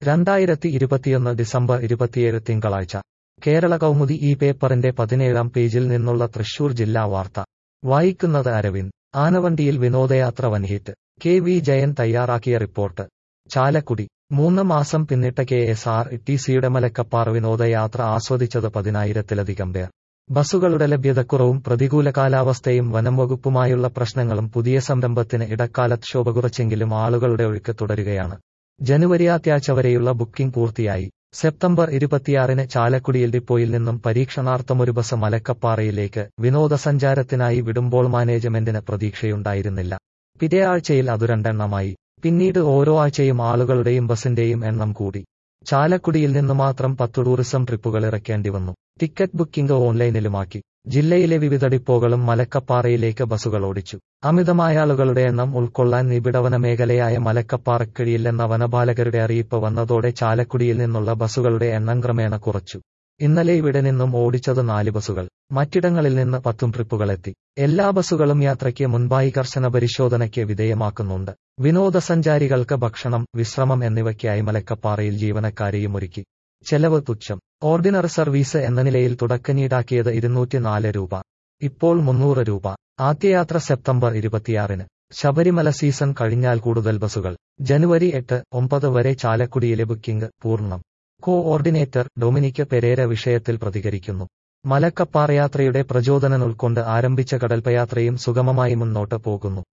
രണ്ടായിരത്തി ഇരുപത്തിയൊന്ന് ഡിസംബർ ഇരുപത്തിയേഴ് തിങ്കളാഴ്ച കേരള കൗമുദി ഈ പേപ്പറിന്റെ പതിനേഴാം പേജിൽ നിന്നുള്ള തൃശൂർ ജില്ലാ വാർത്ത വായിക്കുന്നത് അരവിന്ദ് ആനവണ്ടിയിൽ വിനോദയാത്ര വൻഹിറ്റ് കെ വി ജയൻ തയ്യാറാക്കിയ റിപ്പോർട്ട് ചാലക്കുടി മൂന്ന് മാസം പിന്നിട്ട കെ എസ് ആർ ടി സിയുടെ മലക്കപ്പാറ വിനോദയാത്ര ആസ്വദിച്ചത് പതിനായിരത്തിലധികം പേർ ബസ്സുകളുടെ ലഭ്യതക്കുറവും പ്രതികൂല കാലാവസ്ഥയും വനം വകുപ്പുമായുള്ള പ്രശ്നങ്ങളും പുതിയ സംരംഭത്തിന് ഇടക്കാലത്ത് ശോഭ കുറച്ചെങ്കിലും ആളുകളുടെ ഒഴുക്ക് തുടരുകയാണ് ജനുവരി ആദ്യാഴ്ച വരെയുള്ള ബുക്കിംഗ് പൂർത്തിയായി സെപ്റ്റംബർ ഇരുപത്തിയാറിന് ചാലക്കുടിയിൽ ഡിപ്പോയിൽ നിന്നും പരീക്ഷണാർത്ഥം ഒരു ബസ് മലക്കപ്പാറയിലേക്ക് വിനോദസഞ്ചാരത്തിനായി വിടുമ്പോൾ മാനേജ്മെന്റിന് പ്രതീക്ഷയുണ്ടായിരുന്നില്ല പിറ്റേ ആഴ്ചയിൽ അതു രണ്ടെണ്ണമായി പിന്നീട് ഓരോ ആഴ്ചയും ആളുകളുടെയും ബസിന്റെയും എണ്ണം കൂടി ചാലക്കുടിയിൽ നിന്ന് മാത്രം പത്തു ടൂറിസം ട്രിപ്പുകൾ ഇറക്കേണ്ടി വന്നു ടിക്കറ്റ് ബുക്കിംഗ് ഓൺലൈനിലുമാക്കി ജില്ലയിലെ വിവിധ ഡിപ്പോകളും മലക്കപ്പാറയിലേക്ക് ബസ്സുകൾ ഓടിച്ചു അമിതമായ ആളുകളുടെ എണ്ണം ഉൾക്കൊള്ളാൻ നിബിഡവന മേഖലയായ മലക്കപ്പാറക്കഴിയില്ലെന്ന വനപാലകരുടെ അറിയിപ്പ് വന്നതോടെ ചാലക്കുടിയിൽ നിന്നുള്ള ബസ്സുകളുടെ എണ്ണം ക്രമേണ കുറച്ചു ഇന്നലെ ഇവിടെ നിന്നും ഓടിച്ചത് നാല് ബസ്സുകൾ മറ്റിടങ്ങളിൽ നിന്ന് പത്തും ട്രിപ്പുകളെത്തി എല്ലാ ബസ്സുകളും യാത്രയ്ക്ക് മുൻപായി കർശന പരിശോധനയ്ക്ക് വിധേയമാക്കുന്നുണ്ട് വിനോദസഞ്ചാരികൾക്ക് ഭക്ഷണം വിശ്രമം എന്നിവയ്ക്കായി മലക്കപ്പാറയിൽ ജീവനക്കാരെയും ഒരുക്കി ചെലവ് തുച്ഛം ഓർഡിനറി സർവീസ് എന്ന നിലയിൽ തുടക്കനീടാക്കിയത് ഇരുന്നൂറ്റിനാല് രൂപ ഇപ്പോൾ മുന്നൂറ് രൂപ ആദ്യയാത്ര സെപ്റ്റംബർ ഇരുപത്തിയാറിന് ശബരിമല സീസൺ കഴിഞ്ഞാൽ കൂടുതൽ ബസ്സുകൾ ജനുവരി എട്ട് ഒമ്പത് വരെ ചാലക്കുടിയിലെ ബുക്കിംഗ് പൂർണ്ണം കോഓർഡിനേറ്റർ ഡൊമിനിക് പെരേര വിഷയത്തിൽ പ്രതികരിക്കുന്നു മലക്കപ്പാറയാത്രയുടെ പ്രചോദനം ഉൾക്കൊണ്ട് ആരംഭിച്ച കടൽപ്പയാത്രയും സുഗമമായി മുന്നോട്ട് പോകുന്നു